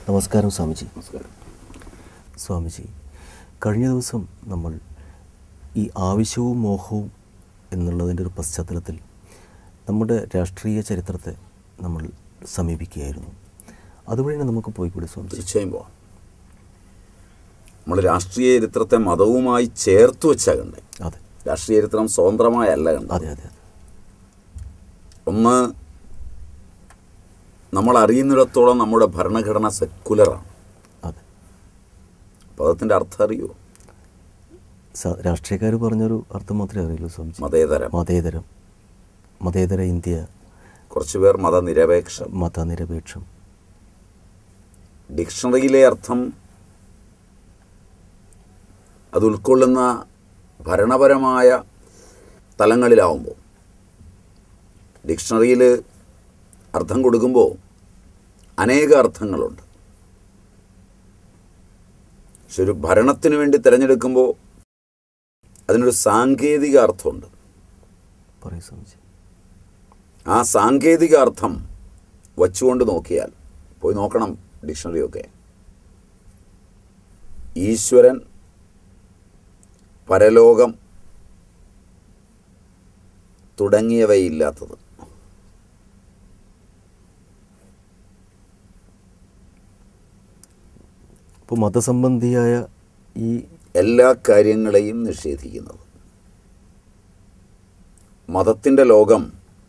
നമസ്കാരം സ്വാമിജി നമസ്കാരം സ്വാമിജി കഴിഞ്ഞ ദിവസം നമ്മൾ ഈ ആവശ്യവും മോഹവും എന്നുള്ളതിൻ്റെ ഒരു പശ്ചാത്തലത്തിൽ നമ്മുടെ രാഷ്ട്രീയ ചരിത്രത്തെ നമ്മൾ സമീപിക്കുകയായിരുന്നു അതുവഴി തന്നെ നമുക്ക് പോയിക്കൂടെ സ്വാമിജി തീർച്ചയായും പോവാം നമ്മൾ രാഷ്ട്രീയ ചരിത്രത്തെ മതവുമായി ചേർത്ത് വെച്ചാ കണ്ടേ അതെ രാഷ്ട്രീയ ചരിത്രം സ്വതന്ത്രമായല്ല കണ്ടത് അതെ അതെ അതെ ഒന്ന് നമ്മൾ അറിയുന്നിടത്തോളം നമ്മുടെ ഭരണഘടന സെക്കുലറാണ് അതെ അപ്പോൾ അതിൻ്റെ അർത്ഥം അറിയോ സ- രാഷ്ട്രീയക്കാർ പറഞ്ഞൊരു അർത്ഥം മാത്രമേ അറിയുള്ളൂ സ്വാമിജി മതേതരം മതേതരം മതേതര ഇന്ത്യ കുറച്ച് പേർ മതനിരപേക്ഷം മതനിരപേക്ഷം ഡിക്ഷണറിയിലെ അർത്ഥം അത് ഉൾക്കൊള്ളുന്ന ഭരണപരമായ തലങ്ങളിലാവുമ്പോൾ ഡിക്ഷണറിയിൽ അർത്ഥം കൊടുക്കുമ്പോൾ അനേക അർത്ഥങ്ങളുണ്ട് പക്ഷെ ഒരു ഭരണത്തിന് വേണ്ടി തിരഞ്ഞെടുക്കുമ്പോൾ അതിനൊരു സാങ്കേതിക അർത്ഥമുണ്ട് പറയൂ സ്വാമിജി ആ സാങ്കേതിക അർത്ഥം വച്ചുകൊണ്ട് നോക്കിയാൽ പോയി നോക്കണം ഡിക്ഷണറിയൊക്കെ ഈശ്വരൻ പരലോകം തുടങ്ങിയവയില്ലാത്തത് അപ്പോൾ മതസംബന്ധിയായ ഈ എല്ലാ കാര്യങ്ങളെയും നിഷേധിക്കുന്നത് മതത്തിൻ്റെ ലോകം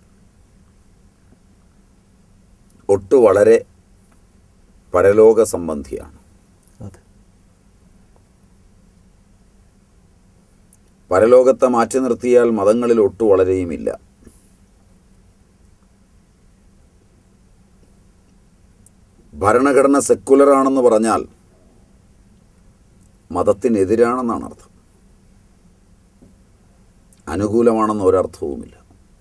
ഒട്ടു വളരെ പരലോക സംബന്ധിയാണ് അതെ പരലോകത്തെ മാറ്റി നിർത്തിയാൽ മതങ്ങളിൽ ഒട്ടു വളരെയുമില്ല ഭരണഘടന സെക്കുലറാണെന്ന് പറഞ്ഞാൽ മതത്തിനെതിരാണെന്നാണ് അർത്ഥം അനുകൂലമാണെന്ന് ഒരർത്ഥവുമില്ല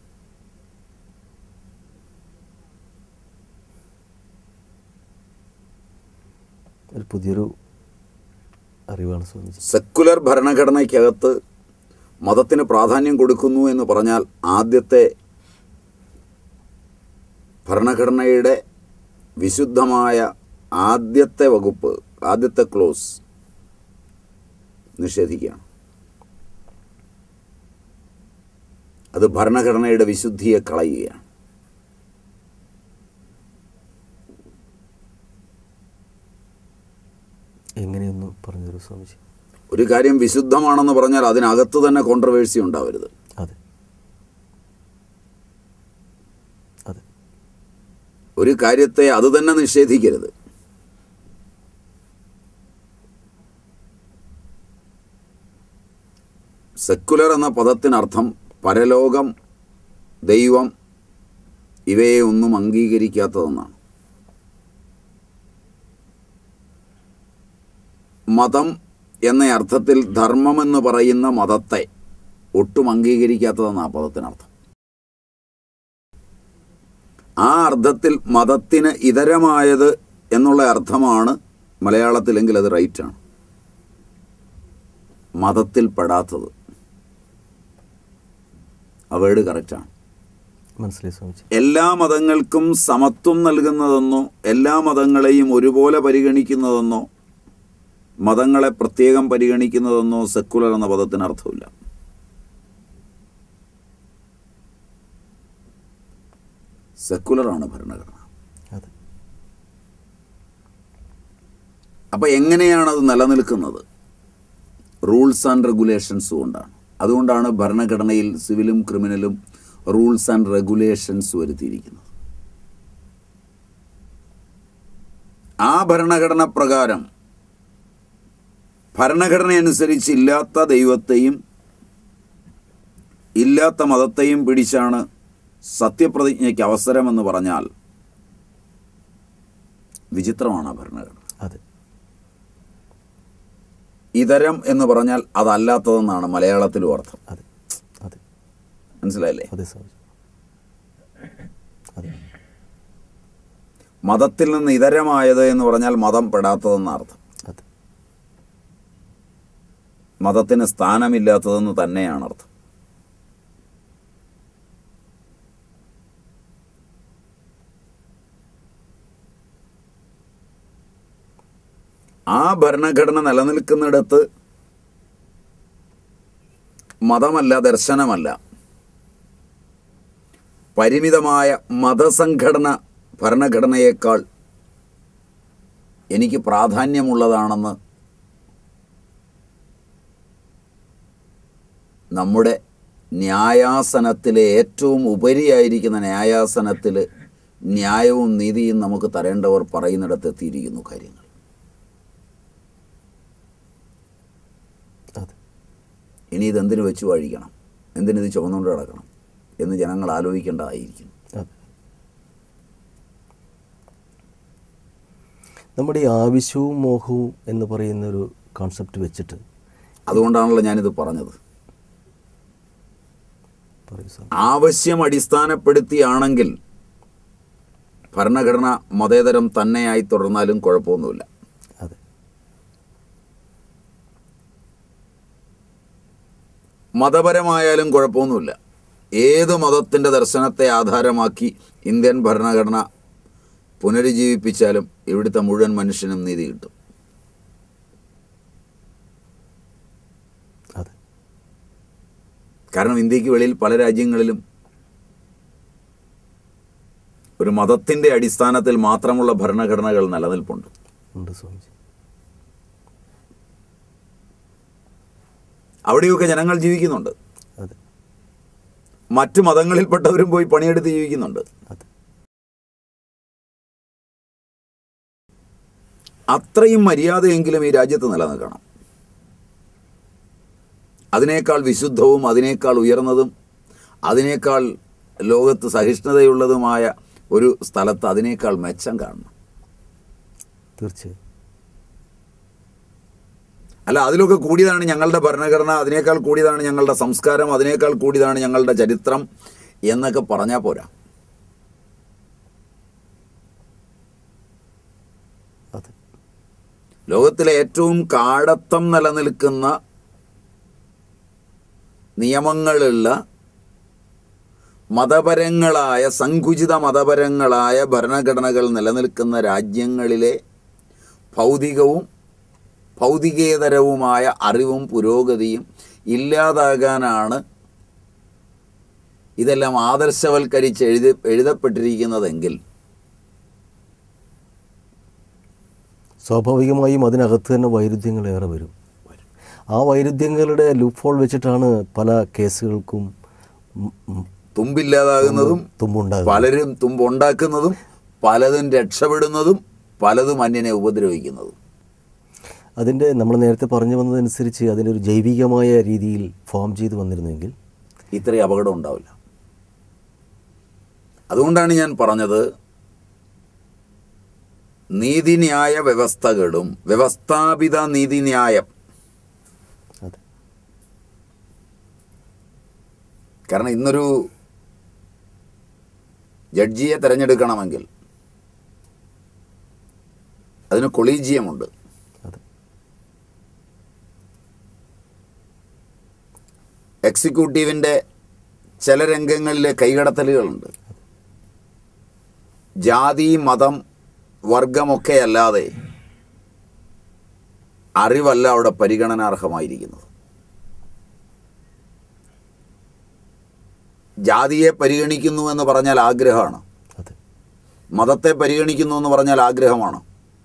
ഒരു പുതിയൊരു അറിവാണ് സ്വാമിജി സെക്കുലർ ഭരണഘടനയ്ക്കകത്ത് മതത്തിന് പ്രാധാന്യം കൊടുക്കുന്നു എന്ന് പറഞ്ഞാൽ ആദ്യത്തെ ഭരണഘടനയുടെ വിശുദ്ധമായ ആദ്യത്തെ വകുപ്പ് ആദ്യത്തെ ക്ലോസ് നിഷേധിക്കുകയാണ് അത് ഭരണഘടനയുടെ വിശുദ്ധിയെ കളയുകയാണ് എങ്ങനെയൊന്ന് പറഞ്ഞു തരൂ സ്വാമിജി ഒരു കാര്യം വിശുദ്ധമാണെന്ന് പറഞ്ഞാൽ അതിനകത്ത് തന്നെ കോൺട്രവേഴ്സി ഉണ്ടാവരുത് അതെ അതെ ഒരു കാര്യത്തെ അത് തന്നെ നിഷേധിക്കരുത് സെക്കുലർ എന്ന പദത്തിനർത്ഥം പരലോകം ദൈവം ഇവയെ ഒന്നും അംഗീകരിക്കാത്തതെന്നാണ് മതം എന്ന അർത്ഥത്തിൽ ധർമ്മമെന്ന് പറയുന്ന മതത്തെ ഒട്ടും അംഗീകരിക്കാത്തതെന്നാണ് ആ പദത്തിനർത്ഥം ആ അർത്ഥത്തിൽ മതത്തിന് ഇതരമായത് എന്നുള്ള അർത്ഥമാണ് മലയാളത്തിലെങ്കിൽ അത് റൈറ്റാണ് മതത്തിൽ പെടാത്തത് ആ വേർഡ് കറക്റ്റാണ് മനസ്സിലായി സ്വാമിജി എല്ലാ മതങ്ങൾക്കും സമത്വം നൽകുന്നതെന്നോ എല്ലാ മതങ്ങളെയും ഒരുപോലെ പരിഗണിക്കുന്നതെന്നോ മതങ്ങളെ പ്രത്യേകം പരിഗണിക്കുന്നതെന്നോ സെക്കുലർ എന്ന പദത്തിന് അർത്ഥമില്ല സെക്കുലറാണ് ഭരണഘടന അതെ അപ്പോൾ എങ്ങനെയാണത് നിലനിൽക്കുന്നത് റൂൾസ് ആൻഡ് റെഗുലേഷൻസ് കൊണ്ടാണ് അതുകൊണ്ടാണ് ഭരണഘടനയിൽ സിവിലും ക്രിമിനലും റൂൾസ് ആൻഡ് റെഗുലേഷൻസ് വരുത്തിയിരിക്കുന്നത് ആ ഭരണഘടന പ്രകാരം ഭരണഘടന അനുസരിച്ച് ഇല്ലാത്ത ദൈവത്തെയും ഇല്ലാത്ത മതത്തെയും പിടിച്ചാണ് സത്യപ്രതിജ്ഞയ്ക്ക് അവസരമെന്ന് പറഞ്ഞാൽ വിചിത്രമാണ് ആ ഭരണഘടന അതെ ഇതരം എന്ന് പറഞ്ഞാൽ അതല്ലാത്തതെന്നാണ് മലയാളത്തിലും അർത്ഥം അതെ അതെ മനസ്സിലായില്ലേ അതെ സ്വാമിജി അതെ മതത്തിൽ നിന്ന് ഇതരമായത് എന്ന് പറഞ്ഞാൽ മതം പെടാത്തതെന്ന അർത്ഥം അതെ മതത്തിന് സ്ഥാനമില്ലാത്തതെന്ന് തന്നെയാണ് അർത്ഥം ആ ഭരണഘടന നിലനിൽക്കുന്നിടത്ത് മതമല്ല ദർശനമല്ല പരിമിതമായ മതസംഘടന ഭരണഘടനയേക്കാൾ എനിക്ക് പ്രാധാന്യമുള്ളതാണെന്ന് നമ്മുടെ ന്യായാസനത്തിലെ ഏറ്റവും ഉപരിയായിരിക്കുന്ന ന്യായാസനത്തിൽ ന്യായവും നീതിയും നമുക്ക് തരേണ്ടവർ പറയുന്നിടത്ത് എത്തിയിരിക്കുന്നു കാര്യങ്ങൾ അതെ ഇനി ഇതെന്തിനു വെച്ച് വഴിക്കണം എന്തിനിത് ചുമന്നുകൊണ്ട് കിടക്കണം എന്ന് ജനങ്ങൾ ആലോചിക്കേണ്ടതായിരിക്കുന്നു അതെ നമ്മുടെ ഈ ആവശ്യവും മോഹവും എന്ന് പറയുന്ന ഒരു കോൺസെപ്റ്റ് വെച്ചിട്ട് അതുകൊണ്ടാണല്ലോ ഞാനിത് പറഞ്ഞത് പറയൂ സ്വാമി ആവശ്യം അടിസ്ഥാനപ്പെടുത്തിയാണെങ്കിൽ ഭരണഘടന മതേതരം തന്നെയായി തുടർന്നാലും കുഴപ്പമൊന്നുമില്ല അതെ മതപരമായാലും കുഴപ്പമൊന്നുമില്ല ഏത് മതത്തിൻ്റെ ദർശനത്തെ ആധാരമാക്കി ഇന്ത്യൻ ഭരണഘടന പുനരുജ്ജീവിപ്പിച്ചാലും ഇവിടുത്തെ മുഴുവൻ മനുഷ്യനും നീതി കിട്ടും അതെ കാരണം ഇന്ത്യക്ക് വെളിയിൽ പല രാജ്യങ്ങളിലും ഒരു മതത്തിൻ്റെ അടിസ്ഥാനത്തിൽ മാത്രമുള്ള ഭരണഘടനകൾ നിലനിൽപ്പുണ്ട് ഉണ്ട് സ്വാമിജി അവിടെയൊക്കെ ജനങ്ങൾ ജീവിക്കുന്നുണ്ട് അതെ മറ്റു മതങ്ങളിൽപ്പെട്ടവരും പോയി പണിയെടുത്ത് ജീവിക്കുന്നുണ്ട് അതെ അത്രയും മര്യാദയെങ്കിലും ഈ രാജ്യത്ത് നിലനിൽക്കണം അതിനേക്കാൾ വിശുദ്ധവും അതിനേക്കാൾ ഉയർന്നതും അതിനേക്കാൾ ലോകത്ത് സഹിഷ്ണുതയുള്ളതുമായ ഒരു സ്ഥലത്ത് അതിനേക്കാൾ മെച്ചം കാണണം തീർച്ചയായും അല്ല അതിലൊക്കെ കൂടിയതാണ് ഞങ്ങളുടെ ഭരണഘടന അതിനേക്കാൾ കൂടിയതാണ് ഞങ്ങളുടെ സംസ്കാരം അതിനേക്കാൾ കൂടിയതാണ് ഞങ്ങളുടെ ചരിത്രം എന്നൊക്കെ പറഞ്ഞാൽ പോരാ അതെ ലോകത്തിലെ ഏറ്റവും കാടത്തം നിലനിൽക്കുന്ന നിയമങ്ങളുള്ള മതപരങ്ങളായ സങ്കുചിത മതപരങ്ങളായ ഭരണഘടനകൾ നിലനിൽക്കുന്ന രാജ്യങ്ങളിലെ ഭൗതികവും ഭൗതികേതരവുമായ അറിവും പുരോഗതിയും ഇല്ലാതാകാനാണ് ഇതെല്ലാം ആദർശവൽക്കരിച്ച് എഴുതി എഴുതപ്പെട്ടിരിക്കുന്നതെങ്കിൽ സ്വാഭാവികമായും അതിനകത്ത് തന്നെ വൈരുദ്ധ്യങ്ങൾ ഏറെ വരും ആ വൈരുദ്ധ്യങ്ങളുടെ ലൂപ്പ് ഹോൾ വെച്ചിട്ടാണ് പല കേസുകൾക്കും ഉം, ഉം, തുമ്പില്ലാതാകുന്നതും തുമ്പുണ്ടാകുന്നത് പലരും തുമ്പുണ്ടാക്കുന്നതും പലതും രക്ഷപ്പെടുന്നതും പലതും അന്യനെ ഉപദ്രവിക്കുന്നതും അതിൻ്റെ നമ്മൾ നേരത്തെ പറഞ്ഞു വന്നതനുസരിച്ച് അതിൻ്റെ ഒരു ജൈവികമായ രീതിയിൽ ഫോം ചെയ്ത് വന്നിരുന്നെങ്കിൽ ഇത്രയും അപകടം ഉണ്ടാവില്ല അതുകൊണ്ടാണ് ഞാൻ പറഞ്ഞത് നീതിന്യായ വ്യവസ്ഥകളും വ്യവസ്ഥാപിത നീതിന്യായം അതെ കാരണം ഇന്നൊരു ജഡ്ജിയെ തിരഞ്ഞെടുക്കണമെങ്കിൽ അതിന് കൊളീജിയമുണ്ട് അതെ എക്സിക്യൂട്ടീവിൻ്റെ ചില രംഗങ്ങളിലെ കൈകടത്തലുകളുണ്ട് ജാതി മതം വർഗമൊക്കെ അല്ലാതെ അറിവല്ല അവിടെ പരിഗണനാർഹമായിരിക്കുന്നത് ജാതിയെ പരിഗണിക്കുന്നു എന്ന് പറഞ്ഞാൽ ആഗ്രഹമാണ് അതെ മതത്തെ പരിഗണിക്കുന്നു എന്ന് പറഞ്ഞാൽ ആഗ്രഹമാണ്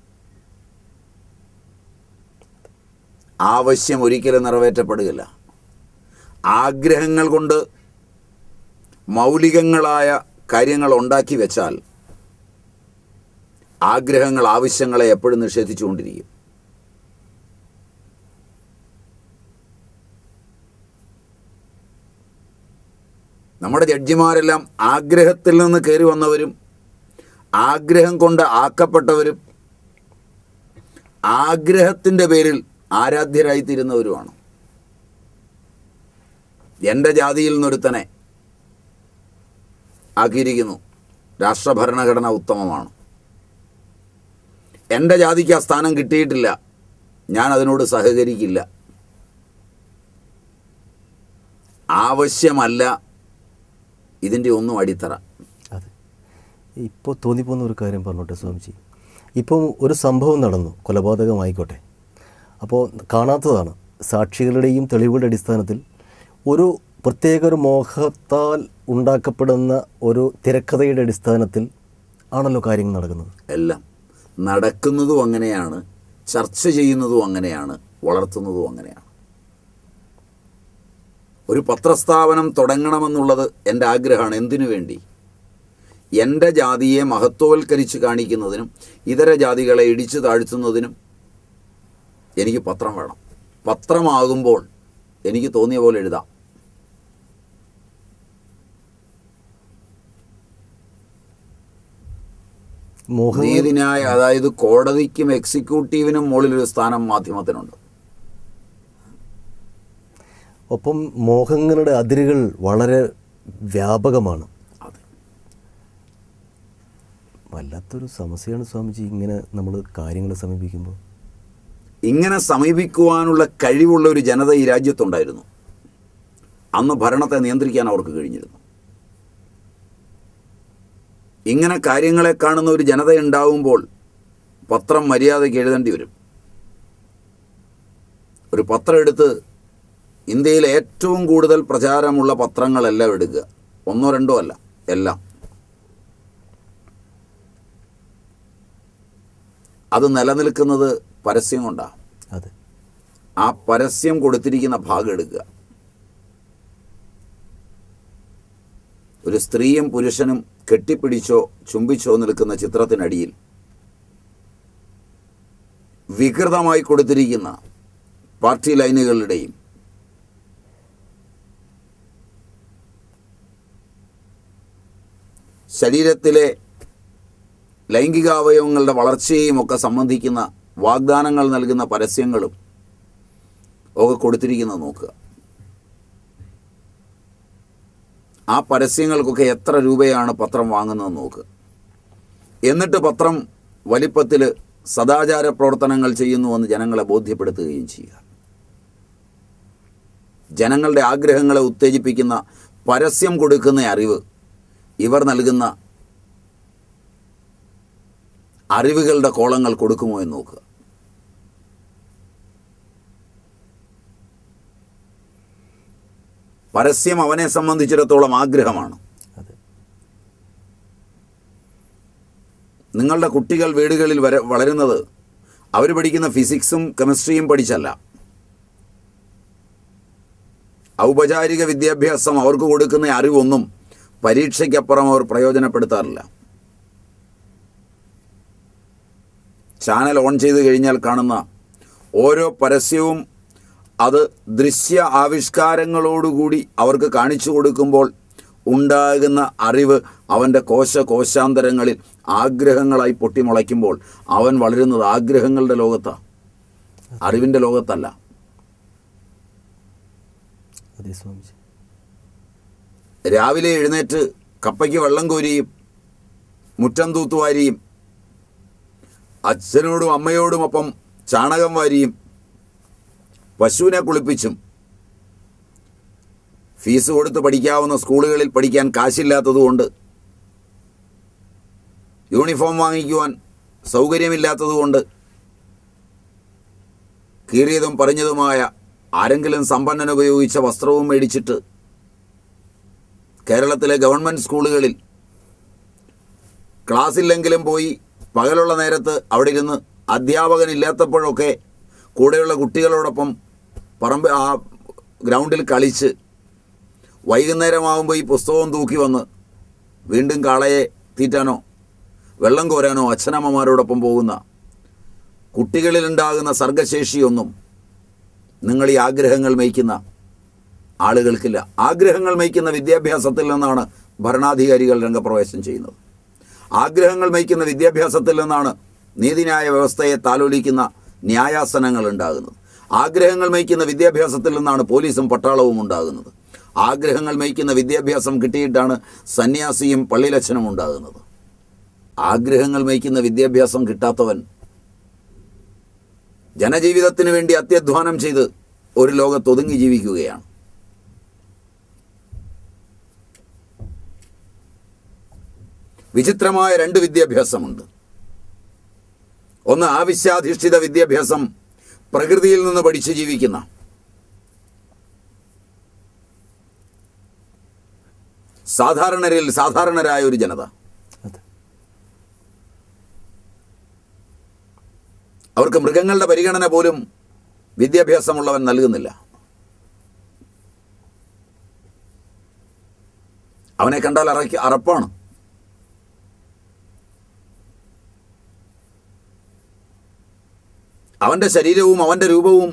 ആവശ്യം ഒരിക്കലും നിറവേറ്റപ്പെടുകയില്ല ആഗ്രഹങ്ങൾ കൊണ്ട് മൗലികങ്ങളായ കാര്യങ്ങൾ ഉണ്ടാക്കി വെച്ചാൽ ആഗ്രഹങ്ങൾ ആവശ്യങ്ങളെ എപ്പോഴും നിഷേധിച്ചുകൊണ്ടിരിക്കും നമ്മുടെ ജഡ്ജിമാരെല്ലാം ആഗ്രഹത്തിൽ നിന്ന് കയറി വന്നവരും ആഗ്രഹം കൊണ്ട് ആക്കപ്പെട്ടവരും ആഗ്രഹത്തിൻ്റെ പേരിൽ ആരാധ്യരായിത്തീരുന്നവരുമാണ് എൻ്റെ ജാതിയിൽ നിന്നൊരുത്തനെ ആക്കിയിരിക്കുന്നു രാഷ്ട്രഭരണഘടന ഉത്തമമാണ് എൻ്റെ ജാതിക്ക് ആ സ്ഥാനം കിട്ടിയിട്ടില്ല ഞാൻ അതിനോട് സഹകരിക്കില്ല ആവശ്യമല്ല ഇതിൻ്റെ ഒന്നും അടിത്തറ അതെ ഇപ്പോൾ തോന്നിപ്പോകുന്ന ഒരു കാര്യം പറഞ്ഞോട്ടെ സ്വാമിജി ഇപ്പം ഒരു സംഭവം നടന്നു കൊലപാതകമായിക്കോട്ടെ അപ്പോൾ കാണാത്തതാണ് സാക്ഷികളുടെയും തെളിവുകളുടെ അടിസ്ഥാനത്തിൽ ഒരു പ്രത്യേക ഒരു മോഹത്താൽ ഉണ്ടാക്കപ്പെടുന്ന ഒരു തിരക്കഥയുടെ അടിസ്ഥാനത്തിൽ ആണല്ലോ കാര്യങ്ങൾ നടക്കുന്നത് എല്ലാം നടക്കുന്നതും അങ്ങനെയാണ് ചർച്ച ചെയ്യുന്നതും അങ്ങനെയാണ് വളർത്തുന്നതും അങ്ങനെയാണ് ഒരു പത്രസ്ഥാപനം തുടങ്ങണമെന്നുള്ളത് എൻ്റെ ആഗ്രഹമാണ് എന്തിനു വേണ്ടി എൻ്റെ ജാതിയെ മഹത്വവൽക്കരിച്ച് കാണിക്കുന്നതിനും ഇതര ജാതികളെ ഇടിച്ചു താഴ്ത്തുന്നതിനും എനിക്ക് പത്രം വേണം പത്രമാകുമ്പോൾ എനിക്ക് തോന്നിയ പോലെ എഴുതാം മോഹം നീതിന്യായ അതായത് കോടതിക്കും എക്സിക്യൂട്ടീവിനും മുകളിൽ ഒരു സ്ഥാനം മാധ്യമത്തിനുണ്ട് ഒപ്പം മോഹങ്ങളുടെ അതിരുകൾ വളരെ വ്യാപകമാണ് അതെ വല്ലാത്തൊരു സമസ്യയാണ് സ്വാമിജി ഇങ്ങനെ നമ്മൾ കാര്യങ്ങൾ സമീപിക്കുമ്പോൾ ഇങ്ങനെ സമീപിക്കുവാനുള്ള കഴിവുള്ള ഒരു ജനത ഈ രാജ്യത്തുണ്ടായിരുന്നു അന്ന് ഭരണത്തെ നിയന്ത്രിക്കാൻ അവർക്ക് കഴിഞ്ഞിരുന്നു ഇങ്ങനെ കാര്യങ്ങളെ കാണുന്ന ഒരു ജനത ഉണ്ടാവുമ്പോൾ പത്രം മര്യാദയ്ക്ക് എഴുതേണ്ടി വരും ഒരു പത്രം എടുത്ത് ഇന്ത്യയിലെ ഏറ്റവും കൂടുതൽ പ്രചാരമുള്ള പത്രങ്ങളെല്ലാം എടുക്കുക ഒന്നോ രണ്ടോ അല്ല എല്ലാം അത് നിലനിൽക്കുന്നത് പരസ്യം കൊണ്ടാണ് അതെ ആ പരസ്യം കൊടുത്തിരിക്കുന്ന ഭാഗം എടുക്കുക ഒരു സ്ത്രീയും പുരുഷനും കെട്ടിപ്പിടിച്ചോ ചുംബിച്ചോ നിൽക്കുന്ന ചിത്രത്തിനടിയിൽ വികൃതമായി കൊടുത്തിരിക്കുന്ന പാർട്ടി ലൈനുകളുടെയും ശരീരത്തിലെ ലൈംഗികാവയവങ്ങളുടെ വളർച്ചയെയും ഒക്കെ സംബന്ധിക്കുന്ന വാഗ്ദാനങ്ങൾ നൽകുന്ന പരസ്യങ്ങളും ഒക്കെ കൊടുത്തിരിക്കുന്നത് നോക്കുക ആ പരസ്യങ്ങൾക്കൊക്കെ എത്ര രൂപയാണ് പത്രം വാങ്ങുന്നത് നോക്കുക എന്നിട്ട് പത്രം വലിപ്പത്തിൽ സദാചാര പ്രവർത്തനങ്ങൾ ചെയ്യുന്നുവെന്ന് ജനങ്ങളെ ബോധ്യപ്പെടുത്തുകയും ചെയ്യുക ജനങ്ങളുടെ ആഗ്രഹങ്ങളെ ഉത്തേജിപ്പിക്കുന്ന പരസ്യം കൊടുക്കുന്ന അറിവ് ഇവർ നൽകുന്ന അറിവുകളുടെ കോളങ്ങൾ കൊടുക്കുമോ എന്ന് നോക്കുക പരസ്യം അവനെ സംബന്ധിച്ചിടത്തോളം ആഗ്രഹമാണ് അതെ നിങ്ങളുടെ കുട്ടികൾ വീടുകളിൽ വര വളരുന്നത് അവർ പഠിക്കുന്ന ഫിസിക്സും കെമിസ്ട്രിയും പഠിച്ചല്ല ഔപചാരിക വിദ്യാഭ്യാസം അവർക്ക് കൊടുക്കുന്ന അറിവൊന്നും പരീക്ഷയ്ക്കപ്പുറം അവർ പ്രയോജനപ്പെടുത്താറില്ല ചാനൽ ഓൺ ചെയ്ത് കഴിഞ്ഞാൽ കാണുന്ന ഓരോ പരസ്യവും അത് ദൃശ്യ ആവിഷ്കാരങ്ങളോടുകൂടി അവർക്ക് കാണിച്ചു കൊടുക്കുമ്പോൾ ഉണ്ടാകുന്ന അറിവ് അവൻ്റെ കോശ കോശാന്തരങ്ങളിൽ ആഗ്രഹങ്ങളായി പൊട്ടിമുളയ്ക്കുമ്പോൾ അവൻ വളരുന്നത് ആഗ്രഹങ്ങളുടെ ലോകത്താണ് അറിവിൻ്റെ ലോകത്തല്ല അതെ സ്വാമിജി രാവിലെ എഴുന്നേറ്റ് കപ്പയ്ക്ക് വെള്ളം കോരിയും മുറ്റം തൂത്തുവാരിയും അച്ഛനോടും അമ്മയോടുമൊപ്പം ചാണകം വാരിയും പശുവിനെ കുളിപ്പിച്ചും ഫീസ് കൊടുത്ത് പഠിക്കാവുന്ന സ്കൂളുകളിൽ പഠിക്കാൻ കാശില്ലാത്തതുകൊണ്ട് യൂണിഫോം വാങ്ങിക്കുവാൻ സൗകര്യമില്ലാത്തതുകൊണ്ട് കീറിയതും പറഞ്ഞതുമായ ആരെങ്കിലും സമ്പന്നൻ ഉപയോഗിച്ച വസ്ത്രവും മേടിച്ചിട്ട് കേരളത്തിലെ ഗവൺമെൻറ് സ്കൂളുകളിൽ ക്ലാസ്സില്ലെങ്കിലും പോയി പകലുള്ള നേരത്ത് അവിടെ ഇരുന്ന് അധ്യാപകനില്ലാത്തപ്പോഴൊക്കെ കൂടെയുള്ള കുട്ടികളോടൊപ്പം പറമ്പ് ആ ഗ്രൗണ്ടിൽ കളിച്ച് വൈകുന്നേരമാകുമ്പോൾ ഈ പുസ്തകവും തൂക്കി വന്ന് വീണ്ടും കാളയെ തീറ്റാനോ വെള്ളം കോരാനോ അച്ഛനമ്മമാരോടൊപ്പം പോകുന്ന കുട്ടികളിലുണ്ടാകുന്ന സർഗശേഷിയൊന്നും നിങ്ങൾ ഈ ആഗ്രഹങ്ങൾ മേയ്ക്കുന്ന ആളുകൾക്കില്ല ആഗ്രഹങ്ങൾ മേയ്ക്കുന്ന വിദ്യാഭ്യാസത്തിൽ നിന്നാണ് ഭരണാധികാരികൾ രംഗപ്രവേശം ചെയ്യുന്നത് ആഗ്രഹങ്ങൾ മേയ്ക്കുന്ന വിദ്യാഭ്യാസത്തിൽ നിന്നാണ് നീതിന്യായ വ്യവസ്ഥയെ താലോലിക്കുന്ന ന്യായാസനങ്ങൾ ഉണ്ടാകുന്നത് ആഗ്രഹങ്ങൾ മേയ്ക്കുന്ന വിദ്യാഭ്യാസത്തിൽ നിന്നാണ് പോലീസും പട്ടാളവും ഉണ്ടാകുന്നത് ആഗ്രഹങ്ങൾ മേയ്ക്കുന്ന വിദ്യാഭ്യാസം കിട്ടിയിട്ടാണ് സന്യാസിയും പള്ളിലച്ഛനും ഉണ്ടാകുന്നത് ആഗ്രഹങ്ങൾ മേയ്ക്കുന്ന വിദ്യാഭ്യാസം കിട്ടാത്തവൻ ജനജീവിതത്തിന് വേണ്ടി അത്യധ്വാനം ചെയ്ത് ഒരു ലോകത്ത് ഒതുങ്ങി ജീവിക്കുകയാണ് വിചിത്രമായ രണ്ട് വിദ്യാഭ്യാസമുണ്ട് ഒന്ന് ആവശ്യാധിഷ്ഠിത വിദ്യാഭ്യാസം പ്രകൃതിയിൽ നിന്ന് പഠിച്ച് ജീവിക്കുന്ന സാധാരണരിൽ സാധാരണരായ ഒരു ജനത അതെ അവർക്ക് മൃഗങ്ങളുടെ പരിഗണന പോലും വിദ്യാഭ്യാസമുള്ളവൻ നൽകുന്നില്ല അവനെ കണ്ടാൽ അറയ്ക്ക് അറപ്പാണ് അവന്റെ ശരീരവും അവന്റെ രൂപവും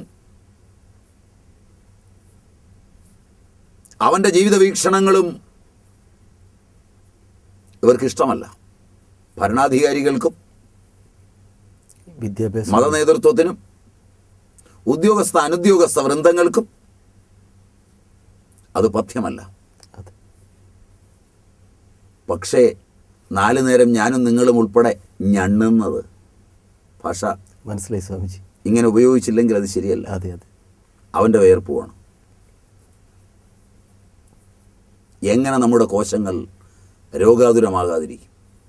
അവന്റെ ജീവിത വീക്ഷണങ്ങളും ഇവർക്ക് ഇഷ്ടമല്ല ഭരണാധികാരികൾക്കും വിദ്യാഭ്യാസം മത നേതൃത്വത്തിനും ഉദ്യോഗസ്ഥ അനുദ്യോഗസ്ഥ വൃന്ദങ്ങൾക്കും അത് പഥ്യമല്ല അതെ പക്ഷേ നാലു നേരം ഞാനും നിങ്ങളും ഉൾപ്പെടെ ഞണ്ണുന്നത് ഭാഷ മനസ്സിലായി സ്വാമിജി ഇങ്ങനെ ഉപയോഗിച്ചില്ലെങ്കിൽ അത് ശരിയല്ല അതെ അതെ അവൻ്റെ വേർപ്പുമാണ് എങ്ങനെ നമ്മുടെ കോശങ്ങൾ രോഗാതുരമാകാതിരിക്കും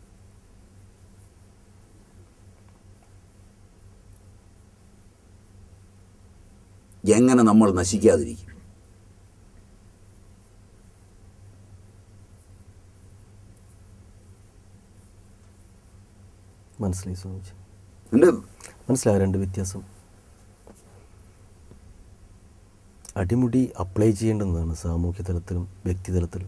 എങ്ങനെ നമ്മൾ നശിക്കാതിരിക്കും മനസ്സിലായി സ്വാമിജി എൻ്റെ മനസ്സിലായ രണ്ട് വ്യത്യാസം അടിമുടി അപ്ലൈ ചെയ്യേണ്ടുന്നതാണ് സാമൂഹ്യ തലത്തിലും വ്യക്തിതലത്തിലും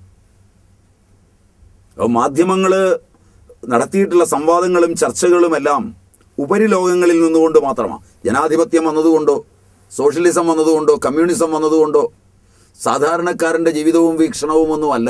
മാധ്യമങ്ങൾ നടത്തിയിട്ടുള്ള സംവാദങ്ങളും ചർച്ചകളും എല്ലാം ഉപരിലോകങ്ങളിൽ നിന്നുകൊണ്ട് മാത്രമാണ് ജനാധിപത്യം വന്നതുകൊണ്ടോ സോഷ്യലിസം വന്നതുകൊണ്ടോ കമ്മ്യൂണിസം വന്നതുകൊണ്ടോ സാധാരണക്കാരൻ്റെ ജീവിതവും വീക്ഷണവും ഒന്നുമല്ല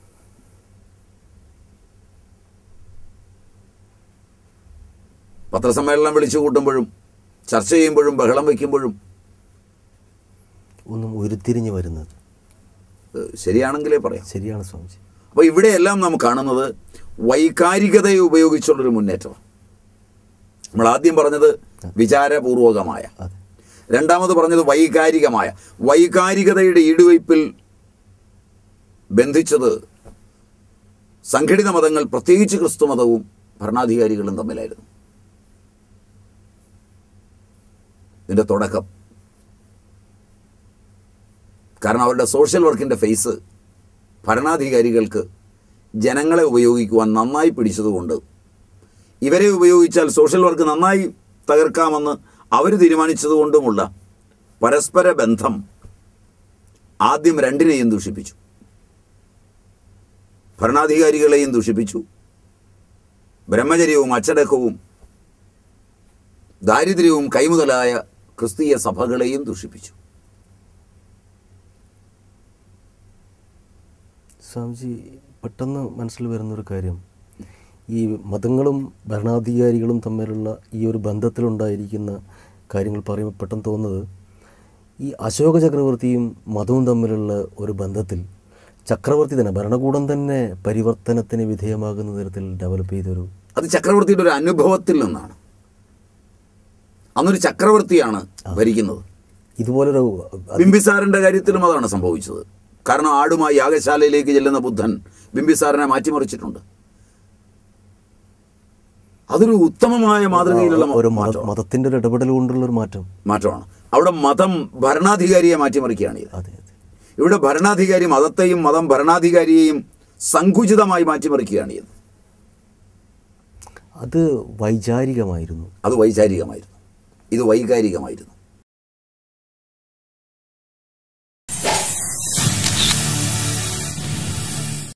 പത്രസമ്മേളനം വിളിച്ചു കൂട്ടുമ്പോഴും ചർച്ച ചെയ്യുമ്പോഴും ബഹളം വയ്ക്കുമ്പോഴും ഒന്നും ഉരുത്തിരിഞ്ഞ് വരുന്നത് ഏഹ്, ശരിയാണെങ്കിലേ പറയാം ശരിയാണ് സ്വാമിജി അപ്പോൾ ഇവിടെയെല്ലാം നാം കാണുന്നത് വൈകാരികതയെ ഉപയോഗിച്ചുള്ളൊരു മുന്നേറ്റമാണ് നമ്മൾ ആദ്യം പറഞ്ഞത് വിചാരപൂർവകമായ അതെ രണ്ടാമത് പറഞ്ഞത് വൈകാരികമായ വൈകാരികതയുടെ ഈടുവയ്പിൽ ബന്ധിച്ചത് സംഘടിത മതങ്ങൾ പ്രത്യേകിച്ച് ക്രിസ്തു മതവും ഭരണാധികാരികളും തമ്മിലായിരുന്നു ഇതിൻ്റെ തുടക്കം കാരണം അവരുടെ സോഷ്യൽ വർക്കിൻ്റെ ഫേസ് ഭരണാധികാരികൾക്ക് ജനങ്ങളെ ഉപയോഗിക്കുവാൻ നന്നായി പിടിച്ചതുകൊണ്ട് ഇവരെ ഉപയോഗിച്ചാൽ സോഷ്യൽ വർക്ക് നന്നായി തകർക്കാമെന്ന് അവർ തീരുമാനിച്ചതുകൊണ്ടുമുള്ള പരസ്പര ബന്ധം ആദ്യം രണ്ടിനെയും ദൂഷിപ്പിച്ചു ഭരണാധികാരികളെയും ദൂഷിപ്പിച്ചു ബ്രഹ്മചര്യവും അച്ചടക്കവും ദാരിദ്ര്യവും കൈമുതലായ ക്രിസ്തീയ സഭകളെയും ദൂഷിപ്പിച്ചു സ്വാമിജി പെട്ടെന്ന് മനസ്സിൽ വരുന്നൊരു കാര്യം ഈ മതങ്ങളും ഭരണാധികാരികളും തമ്മിലുള്ള ഈ ഒരു ബന്ധത്തിലുണ്ടായിരിക്കുന്ന കാര്യങ്ങൾ പറയുമ്പോൾ പെട്ടെന്ന് തോന്നുന്നത് ഈ അശോക ചക്രവർത്തിയും മതവും തമ്മിലുള്ള ഒരു ബന്ധത്തിൽ ചക്രവർത്തി തന്നെ ഭരണകൂടം തന്നെ പരിവർത്തനത്തിന് വിധേയമാകുന്ന തരത്തിൽ ഡെവലപ്പ് ചെയ്തൊരു അത് ചക്രവർത്തിയുടെ ഒരു അനുഭവത്തിൽ നിന്നാണ് അന്നൊരു ചക്രവർത്തിയാണ് ഭരിക്കുന്നത് ഇതുപോലൊരു ബിംബിസാറിന്റെ കാര്യത്തിലും അതാണ് സംഭവിച്ചത് കാരണം ആടുമായി യാഗശാലയിലേക്ക് ചെല്ലുന്ന ബുദ്ധൻ ബിംബിസാറിനെ മാറ്റിമറിച്ചിട്ടുണ്ട് അതൊരു ഉത്തമമായ മാതൃകയിലുള്ള മ- ഒരു മത മാറ്റമാണ്. മതത്തിൻ്റെ ഒരു ഇടപെടൽ കൊണ്ടുള്ള ഒരു മാറ്റം മാറ്റമാണ് അവിടെ മതം ഭരണാധികാരിയെ മാറ്റിമറിക്കുകയാണ് ഇത് അതെ അതെ ഇവിടെ ഭരണാധികാരി മതത്തെയും മതം ഭരണാധികാരിയെയും സങ്കുചിതമായി മാറ്റിമറിക്കുകയാണ് ഇത് അത് വൈചാരികമായിരുന്നു അത് വൈചാരികമായിരുന്നു ഇത് വൈകാരികമായിരുന്നു